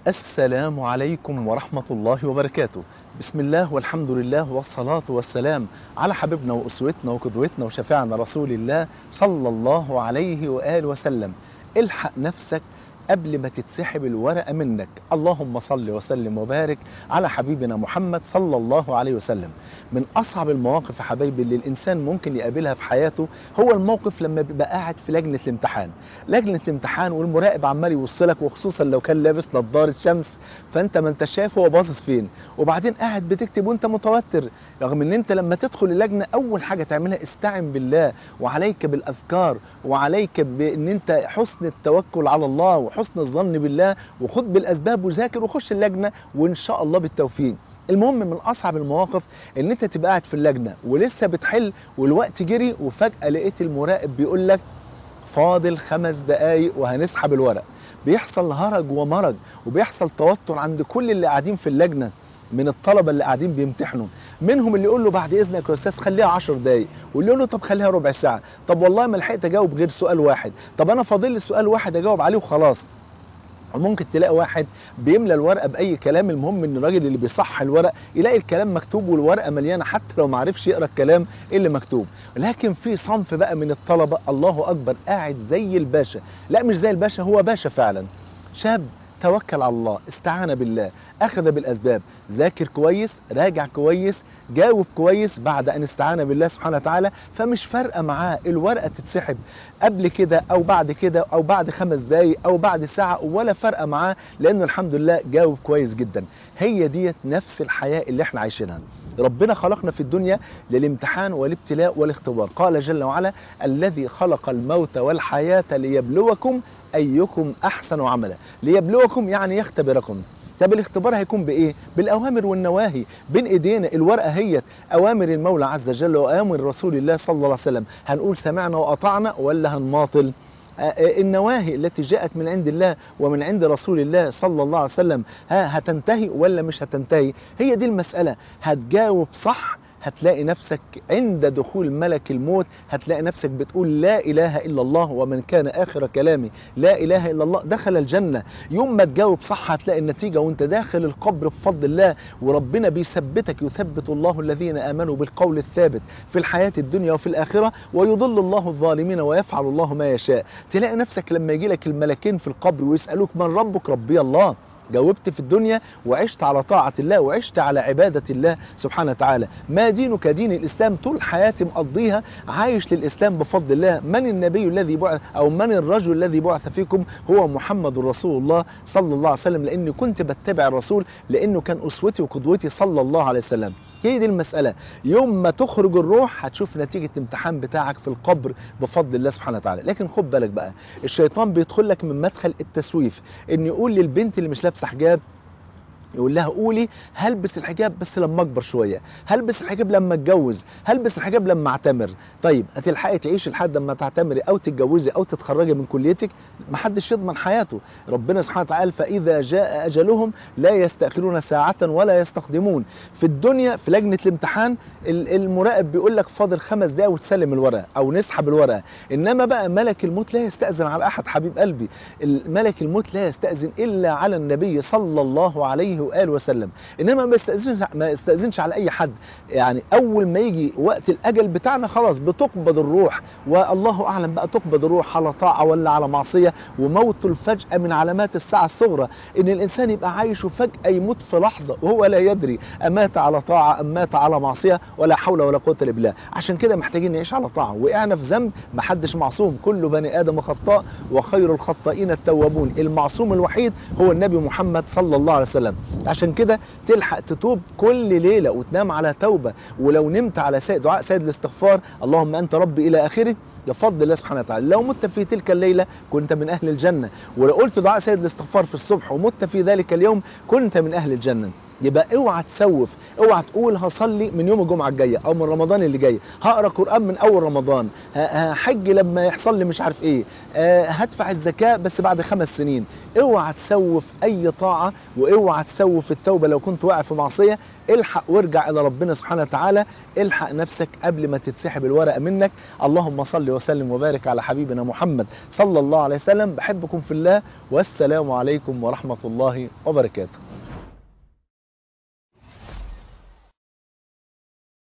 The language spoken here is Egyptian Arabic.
السلام عليكم ورحمة الله وبركاته بسم الله والحمد لله والصلاة والسلام على حبيبنا وأسوتنا وقدوتنا وشفيعنا رسول الله صلى الله عليه وآله وسلم الحق نفسك قبل ما تتسحب الورقة منك اللهم صل وسلم وبارك على حبيبنا محمد صلى الله عليه وسلم من أصعب المواقف يا حبايبي اللي الإنسان ممكن يقابلها في حياته هو الموقف لما بيبقى قاعد في لجنة الامتحان لجنة الامتحان والمراقب عمال يوصلك وخصوصا لو كان لابس نظارة شمس فأنت ما أنت شايف هو باصص فين وبعدين قاعد بتكتب وأنت متوتر رغم أن أنت لما تدخل اللجنة أول حاجة تعملها استعن بالله وعليك بالأذكار وعليك بأن أنت حسن التوكل على الله وحسن الظن بالله وخد بالأسباب وذاكر وخش اللجنة وإن شاء الله بالتوفيق المهم من اصعب المواقف ان انت تبقى قاعد في اللجنه ولسه بتحل والوقت جري وفجاه لقيت المراقب بيقول لك فاضل خمس دقايق وهنسحب الورق بيحصل هرج ومرج وبيحصل توتر عند كل اللي قاعدين في اللجنه من الطلبه اللي قاعدين بيمتحنوا منهم اللي يقول له بعد اذنك يا استاذ خليها 10 دقايق واللي يقول له طب خليها ربع ساعه طب والله ما لحقت اجاوب غير سؤال واحد طب انا فاضل لي سؤال واحد اجاوب عليه وخلاص وممكن تلاقي واحد بيملى الورقه باي كلام المهم ان الراجل اللي بيصح الورق يلاقي الكلام مكتوب والورقه مليانه حتى لو ما عرفش يقرا الكلام اللي مكتوب لكن في صنف بقى من الطلبه الله اكبر قاعد زي الباشا لا مش زي الباشا هو باشا فعلا شاب توكل على الله استعان بالله اخذ بالاسباب ذاكر كويس راجع كويس جاوب كويس بعد ان استعان بالله سبحانه وتعالى فمش فارقه معاه الورقه تتسحب قبل كده او بعد كده او بعد خمس دقايق او بعد ساعه ولا فارقه معاه لانه الحمد لله جاوب كويس جدا هي ديت نفس الحياه اللي احنا عايشينها ربنا خلقنا في الدنيا للامتحان والابتلاء والاختبار قال جل وعلا الذي خلق الموت والحياه ليبلوكم ايكم احسن عملا ليبلوكم يعني يختبركم طب الاختبار هيكون بايه بالاوامر والنواهي بين ايدينا الورقه هي اوامر المولى عز وجل واوامر رسول الله صلى الله عليه وسلم هنقول سمعنا واطعنا ولا هنماطل النواهي التي جاءت من عند الله ومن عند رسول الله صلى الله عليه وسلم ها هتنتهي ولا مش هتنتهي هي دي المسألة هتجاوب صح هتلاقي نفسك عند دخول ملك الموت هتلاقي نفسك بتقول لا إله إلا الله ومن كان آخر كلامي لا إله إلا الله دخل الجنة يوم ما تجاوب صح هتلاقي النتيجة وانت داخل القبر بفضل الله وربنا بيثبتك يثبت الله الذين آمنوا بالقول الثابت في الحياة الدنيا وفي الآخرة ويضل الله الظالمين ويفعل الله ما يشاء تلاقي نفسك لما يجي لك الملكين في القبر ويسألوك من ربك ربي الله جاوبت في الدنيا وعشت على طاعة الله وعشت على عبادة الله سبحانه وتعالى ما دينك دين الإسلام طول حياتي مقضيها عايش للإسلام بفضل الله من النبي الذي بعث أو من الرجل الذي بعث فيكم هو محمد رسول الله صلى الله عليه وسلم لأني كنت بتبع الرسول لأنه كان أسوتي وقدوتي صلى الله عليه وسلم هي دي المسألة يوم ما تخرج الروح هتشوف نتيجة الامتحان بتاعك في القبر بفضل الله سبحانه وتعالى لكن خد بالك بقى الشيطان بيدخل لك من مدخل التسويف ان يقول للبنت اللي مش لابسه حجاب يقول لها قولي هلبس الحجاب بس لما اكبر شويه هلبس الحجاب لما اتجوز هلبس الحجاب لما اعتمر طيب هتلحقي تعيشي لحد لما تعتمري او تتجوزي او تتخرجي من كليتك محدش يضمن حياته ربنا سبحانه وتعالى فاذا جاء اجلهم لا يستاخرون ساعه ولا يستقدمون في الدنيا في لجنه الامتحان المراقب بيقول لك فاضل خمس دقايق وتسلم الورقه او نسحب الورقه انما بقى ملك الموت لا يستاذن على احد حبيب قلبي ملك الموت لا يستاذن الا على النبي صلى الله عليه واله وسلم انما ما يستاذنش ما يستاذنش على اي حد يعني اول ما يجي وقت الاجل بتاعنا خلاص بتقبض الروح والله اعلم بقى تقبض الروح على طاعه ولا على معصيه وموت الفجاه من علامات الساعه الصغرى ان الانسان يبقى عايش وفجاه يموت في لحظه وهو لا يدري امات على طاعه ام مات على معصيه ولا حول ولا قوه الا بالله عشان كده محتاجين نعيش على طاعه وقعنا في ذنب محدش معصوم كل بني ادم خطاء وخير الخطائين التوابون المعصوم الوحيد هو النبي محمد صلى الله عليه وسلم عشان كده تلحق تتوب كل ليلة وتنام على توبة ولو نمت على سيد دعاء سيد الاستغفار اللهم أنت ربي إلى آخره يفضل الله سبحانه وتعالى لو مت في تلك الليلة كنت من أهل الجنة ولو قلت دعاء سيد الاستغفار في الصبح ومت في ذلك اليوم كنت من أهل الجنة يبقى اوعى تسوف اوعى تقول هصلي من يوم الجمعه الجايه او من رمضان اللي جاي هقرا قران من اول رمضان هحج لما يحصل لي مش عارف ايه هدفع الزكاه بس بعد خمس سنين اوعى تسوف اي طاعه واوعى تسوف التوبه لو كنت واقع في معصيه الحق وارجع الى ربنا سبحانه وتعالى الحق نفسك قبل ما تتسحب الورقه منك اللهم صل وسلم وبارك على حبيبنا محمد صلى الله عليه وسلم بحبكم في الله والسلام عليكم ورحمة الله وبركاته